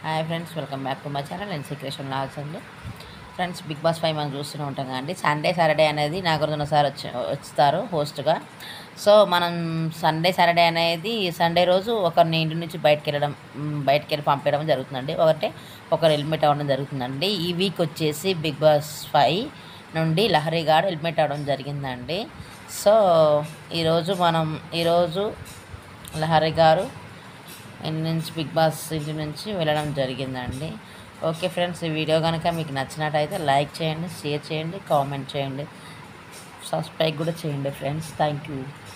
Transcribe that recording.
hi friends welcome back to my channel నేను శ్రీకృష్ణ లాల్స్ అండి friends big boss five మనం చూస్తూనే ఉంటాం కదండి సండే సాటర్డే అనేది నాగార్జున సార్ వచ్చి వస్తారు హోస్ట్గా సో మనం సండే సాటర్డే అనేది సండే రోజు ఒకరిని ఇంటి నుంచి బయటకు వెళ్ళడం మ్, బయటకు వెళ్ళి పంపించడం జరుగుతుందండి ఒకటే ఒకరు హెల్మెట్ అవ్వడం జరుగుతుందండి ఈ వీక్ వచ్చేసి బిగ్ బాస్ ఫైవ్ నుండి లహరి గారు హెల్మెట్ అవ్వడం జరిగిందండి సో ఈరోజు మనం ఈరోజు లహరి గారు ఇంటి నుంచి బిగ్ బాస్ ఇంటి నుంచి వెళ్ళడం జరిగిందండి ఓకే ఫ్రెండ్స్ ఈ వీడియో కనుక మీకు నచ్చినట్టయితే లైక్ చేయండి షేర్ చేయండి కామెంట్ చేయండి సబ్స్క్రైబ్ కూడా చేయండి ఫ్రెండ్స్ థ్యాంక్ యూ